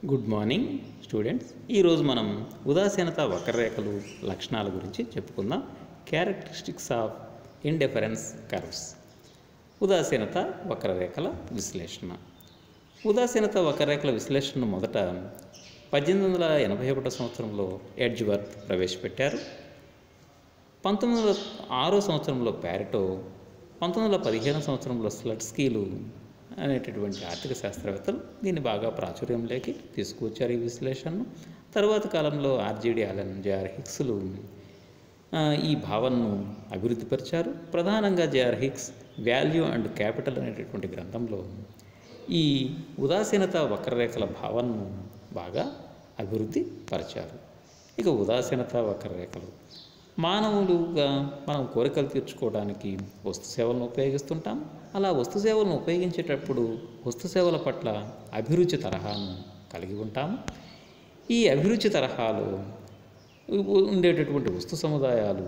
good morning students ఈరోజు మనం ఉదాసీనత వక్రరేఖలు లక్షణాల గురించి చెప్పుకుందాం క్యారెక్టరిస్టిక్స్ ఆఫ్ ఇండెఫరెన్స్ కర్వ్స్ ఉదాసీనత వక్రరేఖల విశ్లేషణ ఉదాసీనత వక్రరేఖల విశ్లేషణను మొదట పద్దెనిమిది వందల ఎనభై ఒకటో సంవత్సరంలో ఎడ్జ్వర్త్ ప్రవేశపెట్టారు పంతొమ్మిది వందల ఆరో సంవత్సరంలో ప్యారిటో పంతొమ్మిది వందల పదిహేను సంవత్సరంలో స్లట్స్కీలు అనేటటువంటి ఆర్థిక శాస్త్రవేత్తలు దీన్ని బాగా ప్రాచుర్యంలోకి తీసుకువచ్చారు ఈ విశ్లేషణను తర్వాత కాలంలో ఆర్జీడి అలెన్ జేఆర్ హిక్స్లు ఆ, ఈ భావనను అభివృద్ధిపరిచారు ప్రధానంగా J R Hicks value and capital అనేటటువంటి గ్రంథంలో ఈ ఉదాసీనత వక్రరేఖల భావనను బాగా అభివృద్ధి పరిచారు ఇక ఉదాసీనత వక్రరేఖలు మానవులుగా మనం కోరికలు తీర్చుకోవడానికి వస్తు సేవలను ఉపయోగిస్తుంటాం అలా వస్తు సేవలను ఉపయోగించేటప్పుడు వస్తు సేవల పట్ల అభిరుచి తరహాను కలిగి ఉంటాము ఈ అభిరుచి తరహాలో ఉండేటటువంటి వస్తు సముదాయాలు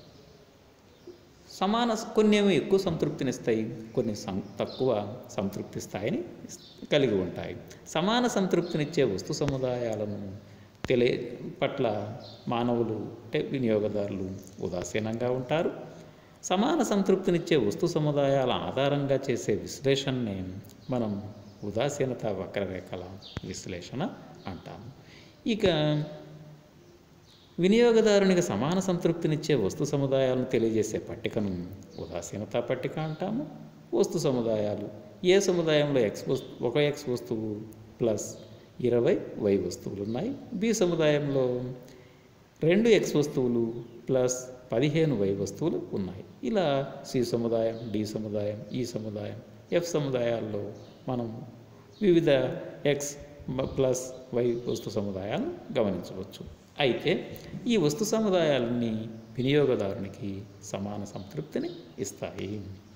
సమాన కొన్ని ఏమో ఎక్కువ సంతృప్తినిస్తాయి కొన్ని సం తక్కువ సంతృప్తి స్థాయిని ఇస్- కలిగి ఉంటాయి సమాన సంతృప్తినిచ్చే వస్తు సముదాయాలను తెలియ పట్ల మానవులు అంటే వినియోగదారులు ఉదాసీనంగా ఉంటారు సమాన సంతృప్తినిచ్చే వస్తు సముదాయాల ఆధారంగా చేసే విశ్లేషణనే మనం ఉదాసీనత వక్రరేఖల విశ్లేషణ అంటాము ఇక వినియోగదారునికి సమాన సంతృప్తినిచ్చే వస్తు సముదాయాలను తెలియజేసే పట్టికను ఉదాసీనత పట్టిక అంటాము వస్తు సముదాయాలు ఏ సముదాయంలో ఎక్స్ వస్తు ఒక ఎక్స్ వస్తువు ప్లస్ ఇరవై వై వస్తువులు ఉన్నాయి బి సముదాయంలో రెండు ఎక్స్ వస్తువులు ప్లస్ పదిహేను వై వస్తువులు ఉన్నాయి ఇలా సి సముదాయం డి సముదాయం ఈ సముదాయం ఎఫ్ సముదాయాల్లో మనం వివిధ ఎక్స్ ప్లస్ వై వస్తు సముదాయాలను గమనించవచ్చు అయితే ఈ వస్తు సముదాయాలన్నీ వినియోగదారునికి సమాన సంతృప్తిని ఇస్తాయి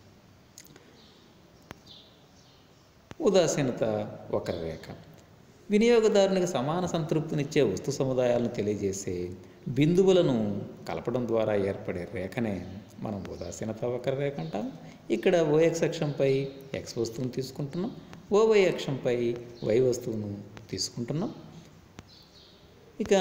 ఉదాసీనత వక్రరేఖ వినియోగదారునికి సమాన సంతృప్తినిచ్చే వస్తు సముదాయాలను తెలియజేసే బిందువులను కలపడం ద్వారా ఏర్పడే రేఖనే మనం ఉదాసీనత వక్రరేఖ అంటాం ఇక్కడ ఓఎక్స్ అక్షంపై ఎక్స్ వస్తువును తీసుకుంటున్నాం ఓవై అక్షంపై వై వస్తువును తీసుకుంటున్నాం ఇక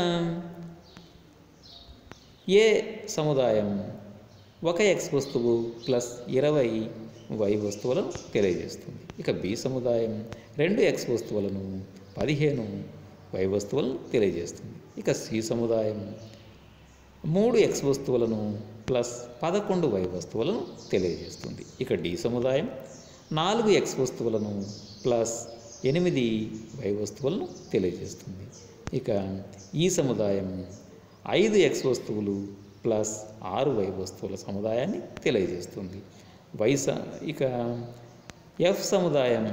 ఏ సముదాయం ఒక ఎక్స్ వస్తువు ప్లస్ ఇరవై వై వస్తువులను తెలియజేస్తుంది ఇక బి సముదాయం రెండు ఎక్స్ వస్తువులను పదిహేను వై వస్తువులను తెలియజేస్తుంది ఇక సి సముదాయం మూడు ఎక్స్ వస్తువులను ప్లస్ పదకొండు వై వస్తువులను తెలియజేస్తుంది ఇక డి సముదాయం నాలుగు ఎక్స్ వస్తువులను ప్లస్ ఎనిమిది వై వస్తువులను తెలియజేస్తుంది ఇక ఈ సముదాయం ఐదు ఎక్స్ వస్తువులు ప్లస్ ఆరు వై వస్తువుల సముదాయాన్ని తెలియజేస్తుంది వై స ఇక ఎఫ్ సముదాయం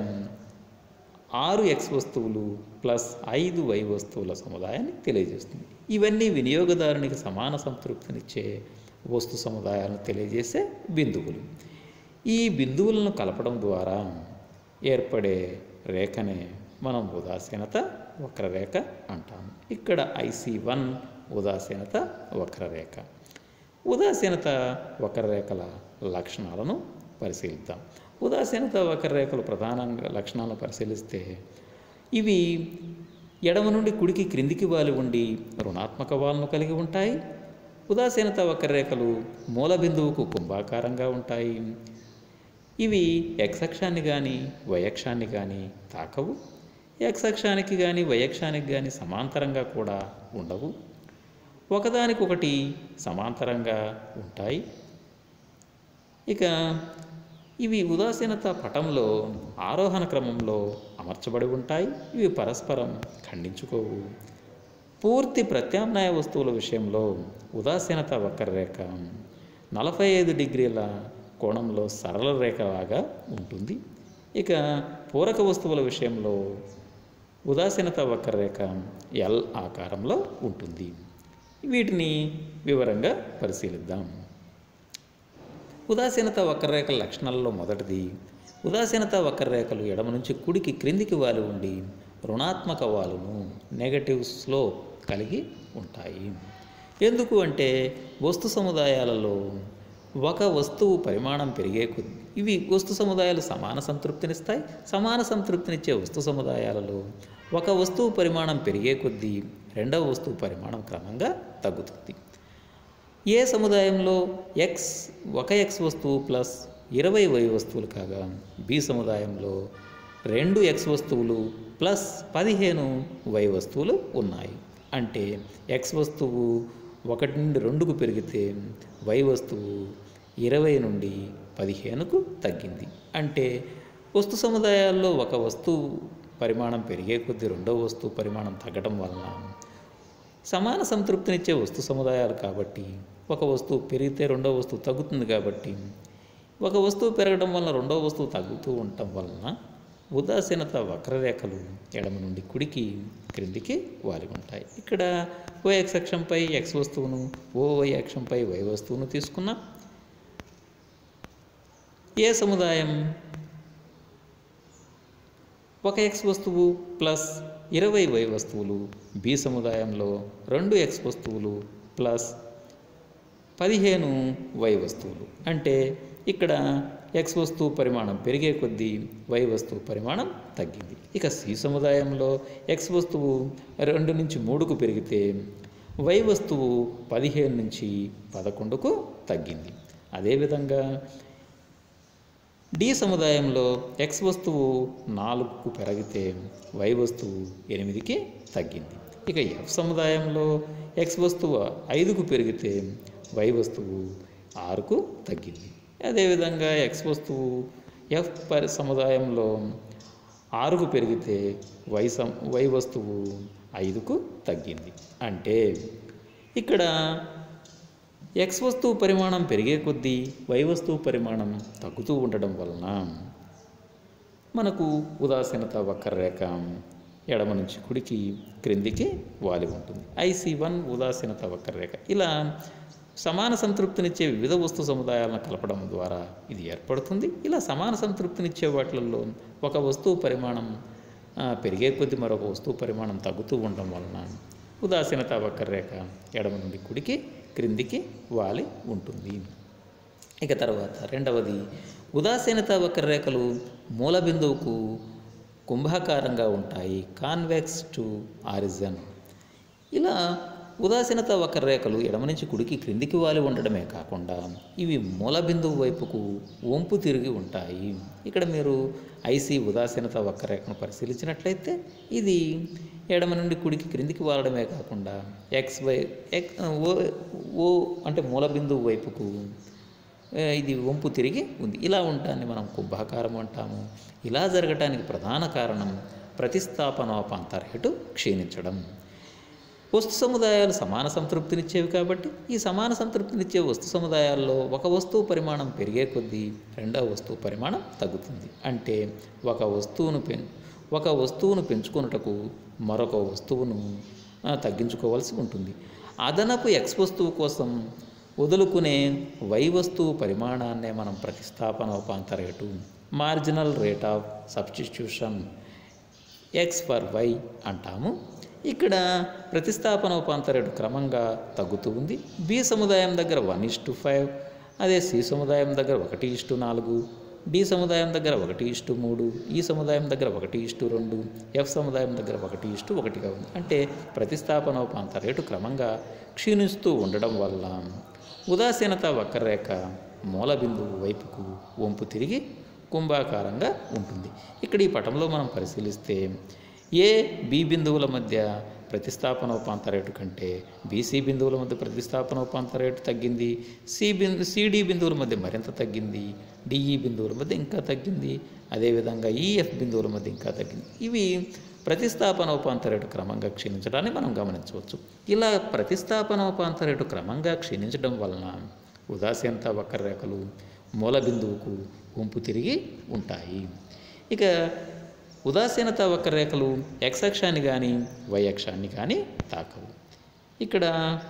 ఆరు ఎక్స్ వస్తువులు ప్లస్ ఐదు వై వస్తువుల సముదాయాన్ని తెలియజేస్తుంది ఇవన్నీ వినియోగదారునికి సమాన సంతృప్తినిచ్చే వస్తు సముదాయాలను తెలియజేసే బిందువులు ఈ బిందువులను కలపడం ద్వారా ఏర్పడే రేఖనే మనం ఉదాసీనత వక్రరేఖ అంటాము ఇక్కడ ఐసి వన్ ఉదాసీనత వక్రరేఖ ఉదాసీనత వక్రరేఖల లక్షణాలను పరిశీలిద్దాం ఉదాసీనత వక్రరేఖలు ప్రధానంగా లక్షణాలను పరిశీలిస్తే ఇవి ఎడమ నుండి కుడికి క్రిందికి వాలి ఉండి రుణాత్మక వాలను కలిగి ఉంటాయి ఉదాసీనత వక్రరేఖలు మూల బిందువుకు కుంభాకారంగా ఉంటాయి ఇవి ఎక్స్ అక్షాన్ని కానీ వై అక్షాన్ని కానీ తాకవు ఎక్స్ అక్షానికి కానీ వై అక్షానికి కానీ సమాంతరంగా కూడా ఉండవు ఒకదానికొకటి సమాంతరంగా ఉంటాయి ఇక ఇవి ఉదాసీనత పటంలో ఆరోహణ క్రమంలో అమర్చబడి ఉంటాయి ఇవి పరస్పరం ఖండించుకోవు పూర్తి ప్రత్యామ్నాయ వస్తువుల విషయంలో ఉదాసీనత వక్రరేఖ నలభై ఐదు డిగ్రీల కోణంలో సరళ రేఖలాగా ఉంటుంది ఇక పూరక వస్తువుల విషయంలో ఉదాసీనత వక్రరేఖ ఎల్ ఆకారంలో ఉంటుంది వీటిని వివరంగా పరిశీలిద్దాం ఉదాసీనత వక్రరేఖల లక్షణాలలో మొదటిది ఉదాసీనత వక్రరేఖలు ఎడమ నుంచి కుడికి క్రిందికి వాలి ఉండి రుణాత్మక వాలును నెగటివ్ స్లోప్ కలిగి ఉంటాయి ఎందుకు అంటే వస్తు సముదాయాలలో ఒక వస్తువు పరిమాణం పెరిగే కొద్ది ఇవి వస్తు సముదాయాలు సమాన సంతృప్తినిస్తాయి సమాన సంతృప్తినిచ్చే వస్తు సముదాయాలలో ఒక వస్తువు పరిమాణం పెరిగే కొద్దీ రెండవ వస్తువు పరిమాణం క్రమంగా తగ్గుతుంది ఏ సముదాయంలో ఎక్స్ ఒక ఎక్స్ వస్తువు ప్లస్ ఇరవై వై వస్తువులు కాగా బి సముదాయంలో రెండు ఎక్స్ వస్తువులు ప్లస్ పదిహేను వై వస్తువులు ఉన్నాయి అంటే ఎక్స్ వస్తువు ఒకటి నుండి రెండుకు పెరిగితే వై వస్తువు ఇరవై నుండి పదిహేనుకు తగ్గింది అంటే వస్తు సముదాయాల్లో ఒక వస్తువు పరిమాణం పెరిగే కొద్దీ రెండవ వస్తువు పరిమాణం తగ్గడం వలన సమాన సంతృప్తినిచ్చే వస్తు సముదాయాలు కాబట్టి ఒక వస్తువు పెరిగితే రెండవ వస్తువు తగ్గుతుంది కాబట్టి ఒక వస్తువు పెరగడం వలన రెండవ వస్తువు తగ్గుతూ ఉండటం వలన ఉదాసీనత వక్రరేఖలు ఎడమ నుండి కుడికి క్రిందికి వాలి ఉంటాయి ఇక్కడ ఓ ఎక్స్ అక్షంపై ఎక్స్ వస్తువును ఓ వై అక్షంపై వై వస్తువును తీసుకున్నాం ఏ సముదాయం ఒక ఎక్స్ వస్తువు ప్లస్ ఇరవై వై వస్తువులు బి సముదాయంలో రెండు ఎక్స్ వస్తువులు ప్లస్ పదిహేను వై వస్తువులు అంటే ఇక్కడ ఎక్స్ వస్తువు పరిమాణం పెరిగే కొద్దీ వై వస్తువు పరిమాణం తగ్గింది ఇక సి సముదాయంలో ఎక్స్ వస్తువు రెండు నుంచి మూడుకు పెరిగితే వై వస్తువు పదిహేను నుంచి పదకొండుకు తగ్గింది అదేవిధంగా డి సముదాయంలో ఎక్స్ వస్తువు నాలుగుకు పెరిగితే వై వస్తువు ఎనిమిదికి తగ్గింది ఇక ఎఫ్ సముదాయంలో ఎక్స్ వస్తువు ఐదుకు పెరిగితే వై వస్తువు ఆరుకు తగ్గింది అదేవిధంగా ఎక్స్ వస్తువు ఎఫ్ పరి సముదాయంలో ఆరుకు పెరిగితే వై సం వై వస్తువు ఐదుకు తగ్గింది అంటే ఇక్కడ ఎక్స్ వస్తువు పరిమాణం పెరిగే కొద్దీ వై వస్తువు పరిమాణం తగ్గుతూ ఉండడం వలన మనకు ఉదాసీనత వక్రరేఖ ఎడమ నుంచి కుడికి క్రిందికి వాలి ఉంటుంది ఐసి వన్ ఉదాసీనత వక్రరేఖ ఇలా సమాన సంతృప్తినిచ్చే వివిధ వస్తు సముదాయాలను కలపడం ద్వారా ఇది ఏర్పడుతుంది ఇలా సమాన సంతృప్తినిచ్చే వాటిల్లో ఒక వస్తువు పరిమాణం ఆ, పెరిగే కొద్దీ మరొక వస్తువు పరిమాణం తగ్గుతూ ఉండడం వలన ఉదాసీనత వక్రరేఖ ఎడమ నుండి కుడికి క్రిందికి వాలి ఉంటుంది ఇక తర్వాత రెండవది ఉదాసీనత వక్రరేఖలు మూల బిందువుకు కుంభాకారంగా ఉంటాయి కాన్వెక్స్ టు ఆరిజన్ ఇలా ఉదాసీనత వక్రరేఖలు ఎడమ నుంచి కుడికి క్రిందికి వాలి ఉండడమే కాకుండా ఇవి మూల బిందువు వైపుకు వంపు తిరిగి ఉంటాయి ఇక్కడ మీరు ఐసి ఉదాసీనత వక్రరేఖను పరిశీలించినట్లయితే ఇది ఎడమ నుండి కుడికి క్రిందికి వాలడమే కాకుండా ఎక్స్ వై ఎక్ ఓ ఓ అంటే మూల బిందువు వైపుకు ఏ, ఇది వంపు తిరిగి ఉంది ఇలా ఉండటాన్ని మనం కుంభాకారం అంటాము ఇలా జరగటానికి ప్రధాన కారణం ప్రతిస్థాపనోపాంతర్హేటు క్షీణించడం వస్తు సముదాయాలు సమాన సంతృప్తినిచ్చేవి కాబట్టి ఈ సమాన సంతృప్తినిచ్చే వస్తు సముదాయాల్లో ఒక వస్తువు పరిమాణం పెరిగే కొద్దీ రెండవ వస్తువు పరిమాణం తగ్గుతుంది అంటే ఒక వస్తువును పెం ఒక వస్తువును పెంచుకొనుటకు మరొక వస్తువును ఆ, తగ్గించుకోవాల్సి ఉంటుంది అదనపు ఎక్స్ వస్తువు కోసం వదులుకునే వై వస్తువు పరిమాణాన్నే మనం ప్రతిస్థాపన ఉపాంత రేటు marginal rate of substitution X for Y అంటాము ఇక్కడ ప్రతిస్థాపన ఉపాంత రేటు క్రమంగా తగ్గుతూ ఉంది బి సముదాయం దగ్గర వన్ ఇస్ టు ఫైవ్ అదే సి సముదాయం దగ్గర ఒకటి ఇష్టు నాలుగు డి సముదాయం దగ్గర ఒకటి ఇష్టు మూడు ఈ సముదాయం దగ్గర ఒకటి ఇష్టు రెండు ఎఫ్ సముదాయం దగ్గర ఒకటి ఇష్టు ఒకటిగా ఉంది అంటే ప్రతిస్థాపనోపాంత రేటు క్రమంగా క్షీణిస్తూ ఉండడం వల్ల ఉదాసీనత వక్రరేఖ మూల బిందువు వైపుకు వంపు తిరిగి కుంభాకారంగా ఉంటుంది ఇక్కడ ఈ పటంలో మనం పరిశీలిస్తే ఏ బి బిందువుల మధ్య ప్రతిస్థాపనోపాంత రేటు కంటే బీసీ బిందువుల మధ్య ప్రతిస్థాపనోపాంత రేటు తగ్గింది సి బిందు సిడి బిందువుల మధ్య మరింత తగ్గింది డిఈ బిందువుల మధ్య ఇంకా తగ్గింది అదేవిధంగా ఈఎఫ్ బిందువుల మధ్య ఇంకా తగ్గింది ఇవి ప్రతిస్థాపనోపాంత రేటు క్రమంగా క్షీణించడాన్ని మనం గమనించవచ్చు ఇలా ప్రతిస్థాపనోపాంత రేటు క్రమంగా క్షీణించడం వలన ఉదాసీనత వక్రరేఖలు మూల బిందువుకు వంపు తిరిగి ఉంటాయి ఇక ఉదాసీనత వక్రరేఖలు ఎక్స్ అక్షాన్ని కానీ వై అక్షాన్ని కానీ తాకవు ఇక్కడ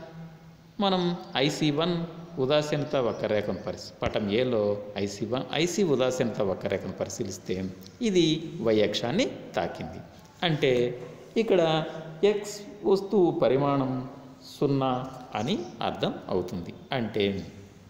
మనం ఐసీ వన్ ఉదాసీనత వక్రరేఖను పరిశీ పటం ఏలో ఐసీ వన్ ఐసీ ఉదాసీనత వక్రరేఖను పరిశీలిస్తే ఇది వై అక్షాన్ని తాకింది అంటే ఇక్కడ ఎక్స్ వస్తువు పరిమాణం సున్నా అని అర్థం అవుతుంది అంటే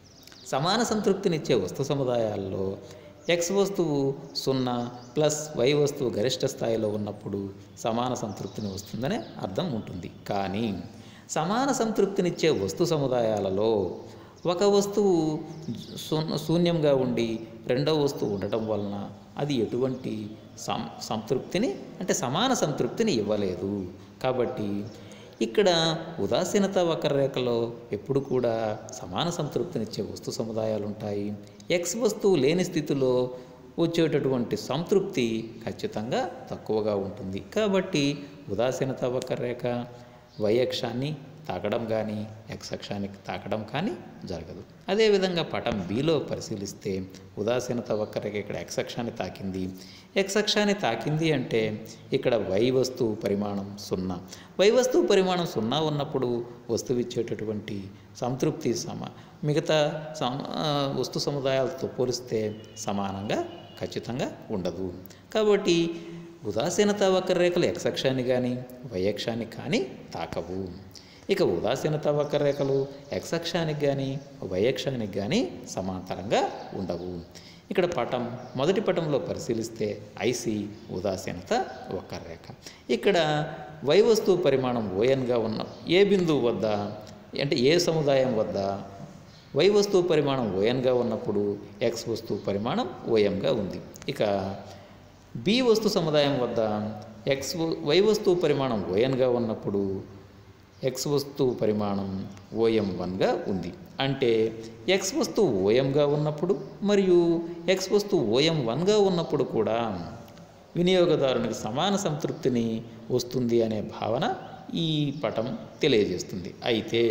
సమాన సంతృప్తినిచ్చే వస్తు సముదాయాల్లో ఎక్స్ వస్తువు సున్నా ప్లస్ వై వస్తువు గరిష్ట స్థాయిలో ఉన్నప్పుడు సమాన సంతృప్తిని వస్తుందనే అర్థం ఉంటుంది కానీ సమాన సంతృప్తినిచ్చే వస్తు సముదాయాలలో ఒక వస్తువు శూన్ శూన్యంగా ఉండి రెండవ వస్తువు ఉండటం వలన అది ఎటువంటి సం సంతృప్తిని అంటే సమాన సంతృప్తిని ఇవ్వలేదు కాబట్టి ఇక్కడ ఉదాసీనత వక్రరేఖలో ఎప్పుడు కూడా సమాన సంతృప్తినిచ్చే వస్తు సముదాయాలు ఉంటాయి ఎక్స్ వస్తువు లేని స్థితిలో వచ్చేటటువంటి సంతృప్తి ఖచ్చితంగా తక్కువగా ఉంటుంది కాబట్టి ఉదాసీనత వక్రరేఖ వై అక్షాన్ని తాకడం కానీ ఎక్స్ అక్షానికి తాకడం కానీ జరగదు అదేవిధంగా పటం బిలో పరిశీలిస్తే ఉదాసీనత వక్రరేఖ ఇక్కడ ఎక్స్ అక్షాన్ని తాకింది ఎక్స్ అక్షాన్ని తాకింది అంటే ఇక్కడ వై వస్తువు పరిమాణం సున్నా వై వస్తువు పరిమాణం సున్నా ఉన్నప్పుడు వస్తువు ఇచ్చేటటువంటి సంతృప్తి సమ మిగతా సమ ఆ, వస్తు సముదాయాలతో పోలిస్తే సమానంగా ఖచ్చితంగా ఉండదు కాబట్టి ఉదాసీనత వక్రరేఖలు ఎక్స్ అక్షాన్ని కానీ వై అక్షాన్ని కానీ తాకవు ఇక ఉదాసీనత వక్రరేఖలు ఎక్స్ అక్షానికి కానీ వై అక్షానికి కానీ సమాంతరంగా ఉండవు ఇక్కడ పటం మొదటి పటంలో పరిశీలిస్తే ఐసి ఉదాసీనత వక్రరేఖ ఇక్కడ వై వస్తువు పరిమాణం ఓఎన్గా ఉన్న ఏ బిందువు వద్ద అంటే ఏ సముదాయం వద్ద వై వస్తువు పరిమాణం ఓఎన్గా ఉన్నప్పుడు ఎక్స్ వస్తువు పరిమాణం ఓఎంగా ఉంది ఇక బి వస్తు సముదాయం వద్ద ఎక్స్ వై వస్తువు పరిమాణం ఓఎన్గా ఉన్నప్పుడు ఎక్స్ వస్తువు పరిమాణం ఓఎం వన్గా ఉంది అంటే ఎక్స్ వస్తువు ఓఎంగా ఉన్నప్పుడు మరియు ఎక్స్ వస్తువు ఓఎం వన్గా ఉన్నప్పుడు కూడా వినియోగదారునికి సమాన సంతృప్తిని వస్తుంది అనే భావన ఈ పటం తెలియజేస్తుంది అయితే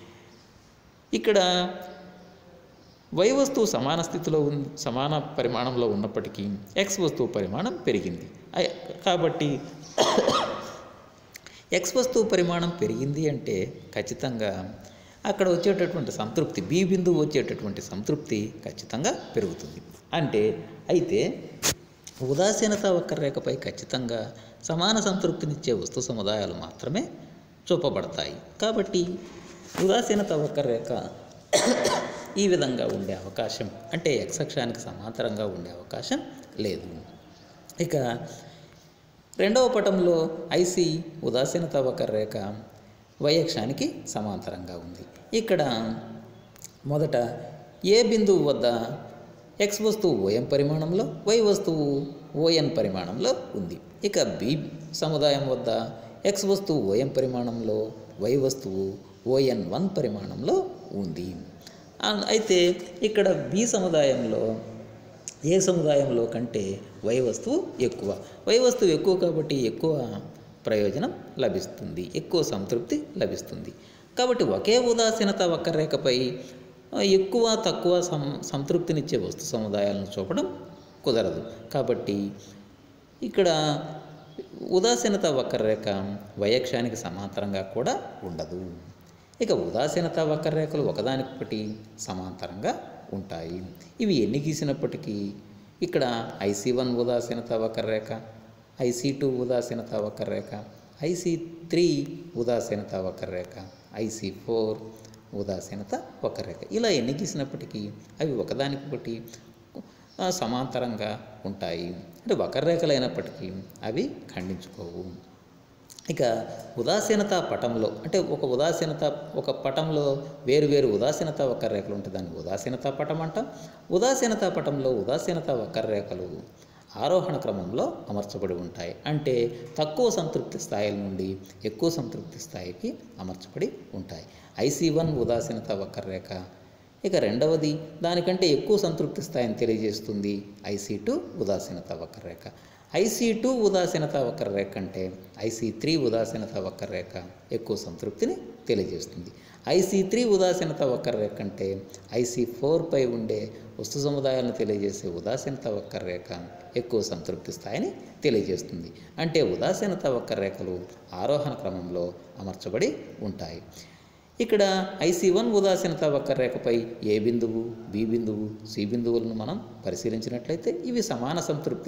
ఇక్కడ వై వస్తువు సమాన స్థితిలో ఉంది సమాన పరిమాణంలో ఉన్నప్పటికీ ఎక్స్ వస్తువు పరిమాణం పెరిగింది అయ్- కాబట్టి ఎక్స్ వస్తువు పరిమాణం పెరిగింది అంటే ఖచ్చితంగా అక్కడ వచ్చేటటువంటి సంతృప్తి బి బిందువు వచ్చేటటువంటి సంతృప్తి ఖచ్చితంగా పెరుగుతుంది అంటే అయితే ఉదాసీనత వక్రరేఖపై ఖచ్చితంగా సమాన సంతృప్తినిచ్చే వస్తు సముదాయాలు మాత్రమే చూపబడతాయి కాబట్టి ఉదాసీనత వక్రరేఖ ఈ విధంగా ఉండే అవకాశం అంటే ఎక్స్ అక్షానికి సమాంతరంగా ఉండే అవకాశం లేదు ఇక రెండవ పటంలో ఐసి ఉదాసీనత వక్రరేఖ వై అక్షానికి సమాంతరంగా ఉంది ఇక్కడ మొదట ఏ బిందువు వద్ద ఎక్స్ వస్తువు ఓఎం పరిమాణంలో వై వస్తువు ఓఎన్ పరిమాణంలో ఉంది ఇక బి సముదాయం వద్ద ఎక్స్ వస్తువు ఓఎం పరిమాణంలో వై వస్తువు ఓఎన్ వన్ పరిమాణంలో ఉంది ఆ- అయితే ఇక్కడ బి సముదాయంలో ఏ సముదాయంలో కంటే వై వస్తువు ఎక్కువ వై వస్తువు ఎక్కువ కాబట్టి ఎక్కువ ప్రయోజనం లభిస్తుంది ఎక్కువ సంతృప్తి లభిస్తుంది కాబట్టి ఒకే ఉదాసీనత వక్రరేఖపై ఆ, ఎక్కువ తక్కువ సం సంతృప్తినిచ్చే వస్తు సముదాయాలను చూపడం కుదరదు కాబట్టి ఇక్కడ ఉదాసీనత వక్రరేఖ వయక్షానికి సమాంతరంగా కూడా ఉండదు ఇక ఉదాసీనత వక్రరేఖలు ఒకదానికొకటి సమాంతరంగా ఉంటాయి ఇవి ఎన్ని గీసినప్పటికీ ఇక్కడ ఐసీ వన్ ఉదాసీనత వక్రరేఖ ఐసీ టూ ఉదాసీనత వక్రరేఖ ఐసీ త్రీ ఉదాసీనత వక్రరేఖ ఐసీ ఫోర్ ఉదాసీనత వక్రరేఖ ఇలా ఎన్ని గీసినప్పటికీ అవి ఒకదానికొకటి ఆ, సమాంతరంగా ఉంటాయి అంటే వక్రరేఖలైనప్పటికీ అవి ఖండించుకోవు ఇక ఉదాసీనత పటంలో అంటే ఒక ఉదాసీనత ఒక పటంలో వేరు వేరు ఉదాసీనత వక్రరేఖలు ఉంటే దాన్ని ఉదాసీనత పటం అంటాం ఉదాసీనత పటంలో ఉదాసీనత వక్రరేఖలు ఆరోహణ క్రమంలో అమర్చబడి ఉంటాయి అంటే తక్కువ సంతృప్తి స్థాయిల నుండి ఎక్కువ సంతృప్తి స్థాయికి అమర్చబడి ఉంటాయి ఐసీ వన్ ఉదాసీనత వక్రరేఖ ఇక రెండవది దానికంటే ఎక్కువ సంతృప్తి స్థాయిని తెలియజేస్తుంది ఐసీ టూ ఉదాసీనత వక్రరేఖ ఐసీ టూ ఉదాసీనత వక్రరేఖ అంటే ఐసీ త్రీ ఉదాసీనత వక్రరేఖ ఎక్కువ సంతృప్తిని తెలియజేస్తుంది ఐసీ త్రీ ఉదాసీనత వక్రరేఖ అంటే ఐసీ ఫోర్ పై ఉండే వస్తు సముదాయాలను తెలియజేసే ఉదాసీనత వక్రరేఖ ఎక్కువ సంతృప్తి స్థాయిని తెలియజేస్తుంది అంటే ఉదాసీనత వక్రరేఖలు ఆరోహణ క్రమంలో అమర్చబడి ఉంటాయి ఇక్కడ ఐసీ వన్ ఉదాసీనత వక్రరేఖపై ఏ బిందువు బి బిందువు సి బిందువులను మనం పరిశీలించినట్లయితే ఇవి సమాన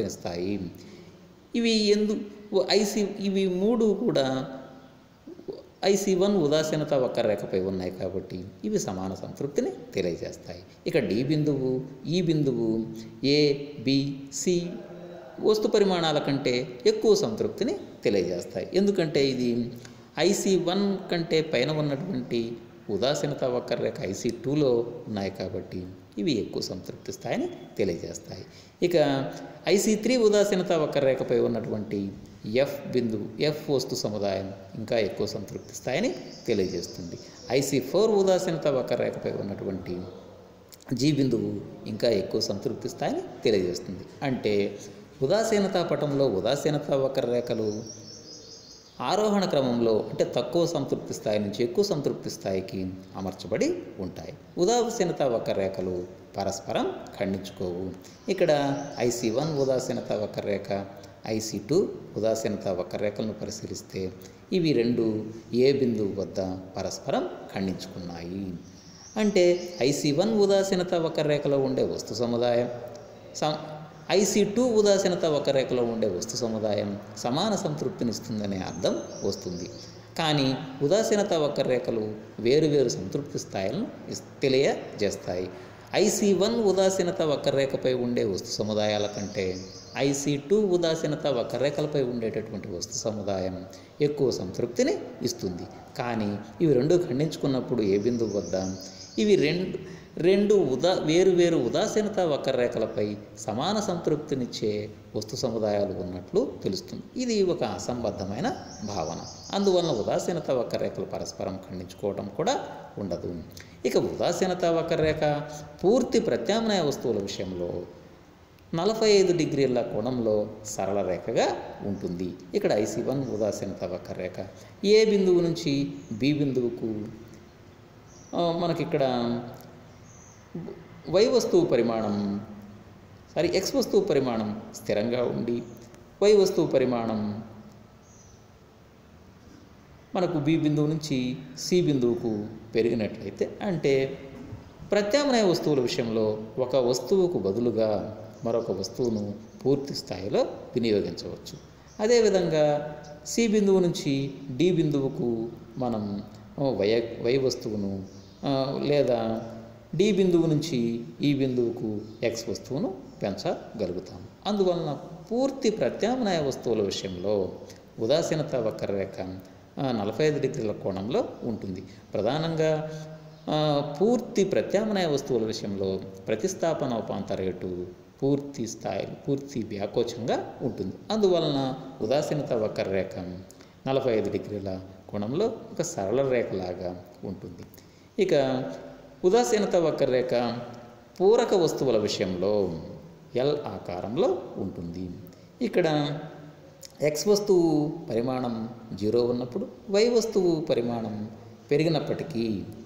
సంతృప్తినిస్తాయి ఇవి ఎందు ఐసి ఇవి మూడు కూడా ఐసీ వన్ ఉదాసీనత వక్రరేఖపై ఉన్నాయి కాబట్టి ఇవి సమాన సంతృప్తిని తెలియజేస్తాయి ఇక డి బిందువు ఈ బిందువు ఏ బి సి వస్తు పరిమాణాల కంటే ఎక్కువ సంతృప్తిని తెలియజేస్తాయి ఎందుకంటే ఇది ఐసీ వన్ కంటే పైన ఉన్నటువంటి ఉదాసీనత వక్రరేఖ ఐసీ టూలో ఉన్నాయి కాబట్టి ఇవి ఎక్కువ సంతృప్తి స్థాయిని తెలియజేస్తాయి ఇక ఐసీ త్రీ ఉదాసీనత వక్రరేఖపై ఉన్నటువంటి ఎఫ్ బిందువు ఎఫ్ వస్తు సముదాయం ఇంకా ఎక్కువ సంతృప్తి స్థాయిని తెలియజేస్తుంది ఐసీ ఫోర్ ఉదాసీనత వక్రరేఖపై ఉన్నటువంటి జీ బిందువు ఇంకా ఎక్కువ సంతృప్తి స్థాయిని తెలియజేస్తుంది అంటే ఉదాసీనతా పటంలో ఉదాసీనత వక్రరేఖలు ఆరోహణ క్రమంలో అంటే తక్కువ సంతృప్తి స్థాయి నుంచి ఎక్కువ సంతృప్తి స్థాయికి అమర్చబడి ఉంటాయి ఉదాసీనత వక్రరేఖలు పరస్పరం ఖండించుకోవు ఇక్కడ ఐసీ వన్ ఉదాసీనత వక్రరేఖ ఐసీ టూ ఉదాసీనత వక్రరేఖలను పరిశీలిస్తే ఇవి రెండు ఏ బిందువు వద్ద పరస్పరం ఖండించుకున్నాయి అంటే ఐసీ వన్ ఉదాసీనత వక్రరేఖలో ఉండే వస్తు సముదాయం సం ఐసీ టూ ఉదాసీనత వక్రరేఖలో ఉండే వస్తు సముదాయం సమాన సంతృప్తినిస్తుందనే అర్థం వస్తుంది కానీ ఉదాసీనత వక్రరేఖలు వేరువేరు సంతృప్తి స్థాయిలను ఇస్- తెలియజేస్తాయి ఐసీ వన్ ఉదాసీనత వక్రరేఖపై ఉండే వస్తు సముదాయాల కంటే ఐసీ టూ ఉదాసీనత వక్రరేఖలపై ఉండేటటువంటి వస్తు సముదాయం ఎక్కువ సంతృప్తిని ఇస్తుంది కానీ ఇవి రెండు ఖండించుకున్నప్పుడు ఏ బిందువు వద్ద ఇవి రెండు రెండు ఉదా వేరు వేరు ఉదాసీనత వక్రరేఖలపై సమాన సంతృప్తినిచ్చే వస్తు సముదాయాలు ఉన్నట్లు తెలుస్తుంది ఇది ఒక అసంబద్ధమైన భావన అందువలన ఉదాసీనత వక్రరేఖలు పరస్పరం ఖండించుకోవడం కూడా ఉండదు ఇక ఉదాసీనత వక్రరేఖ పూర్తి ప్రత్యామ్నాయ వస్తువుల విషయంలో నలభై ఐదు డిగ్రీల కోణంలో సరళ రేఖగా ఉంటుంది ఇక్కడ ఐసీ వన్ ఉదాసీనత వక్రరేఖ ఏ బిందువు నుంచి బి బిందువుకు ఆ, మనకిక్కడ వై వస్తువు పరిమాణం సారీ ఎక్స్ వస్తువు పరిమాణం స్థిరంగా ఉండి వై వస్తువు పరిమాణం మనకు బి బిందువు నుంచి సి బిందువుకు పెరిగినట్లయితే అంటే ప్రత్యామ్నాయ వస్తువుల విషయంలో ఒక వస్తువుకు బదులుగా మరొక వస్తువును పూర్తి స్థాయిలో వినియోగించవచ్చు అదేవిధంగా సి బిందువు నుంచి డి బిందువుకు మనం ఆ, వై వై వస్తువును ఆ, లేదా డి బిందువు నుంచి ఈ బిందువుకు ఎక్స్ వస్తువును పెంచగలుగుతాం అందువలన పూర్తి ప్రత్యామ్నాయ వస్తువుల విషయంలో ఉదాసీనత వక్రరేఖ ఆ, నలభై ఐదు డిగ్రీల కోణంలో ఉంటుంది ప్రధానంగా ఆ, పూర్తి ప్రత్యామ్నాయ వస్తువుల విషయంలో ప్రతిస్థాపన ఉపాంత రేటు పూర్తి స్థాయి పూర్తి వ్యాకోచంగా ఉంటుంది అందువలన ఉదాసీనత వక్రరేఖ నలభై ఐదు డిగ్రీల కోణంలో ఒక సరళ రేఖలాగా ఉంటుంది ఇక ఉదాసీనత వక్రరేఖ పూరక వస్తువుల విషయంలో ఎల్ ఆకారంలో ఉంటుంది ఇక్కడ ఎక్స్ వస్తువు పరిమాణం జీరో ఉన్నప్పుడు వై వస్తువు పరిమాణం పెరిగినప్పటికీ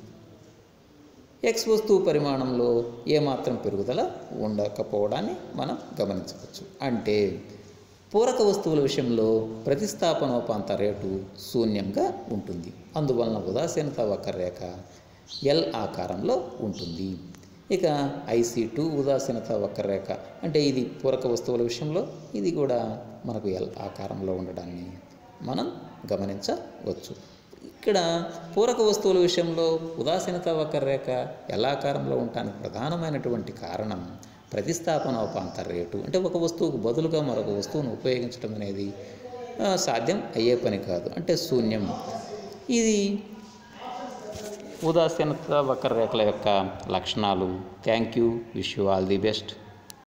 ఎక్స్ వస్తువు పరిమాణంలో ఏమాత్రం పెరుగుదల ఉండకపోవడాన్ని మనం గమనించవచ్చు అంటే పూరక వస్తువుల విషయంలో ప్రతిస్థాపనోపాంత రేటు శూన్యంగా ఉంటుంది అందువలన ఉదాసీనత వక్రరేఖ ఎల్ ఆకారంలో ఉంటుంది ఇక ఐసీ టూ ఉదాసీనత వక్రరేఖ అంటే ఇది పూరక వస్తువుల విషయంలో ఇది కూడా మనకు ఎల్ ఆకారంలో ఉండడాన్ని మనం గమనించవచ్చు ఇక్కడ పూరక వస్తువుల విషయంలో ఉదాసీనత వక్రరేఖ ఎల్ ఆకారంలో ఉండటానికి ప్రధానమైనటువంటి కారణం ప్రతిస్థాపన ఉపాంత రేటు అంటే ఒక వస్తువుకు బదులుగా మరొక వస్తువును ఉపయోగించడం అనేది ఆ, సాధ్యం అయ్యే పని కాదు అంటే శూన్యం ఇది ఉదాసీనత వక్రరేఖల యొక్క లక్షణాలు thank you wish you all the best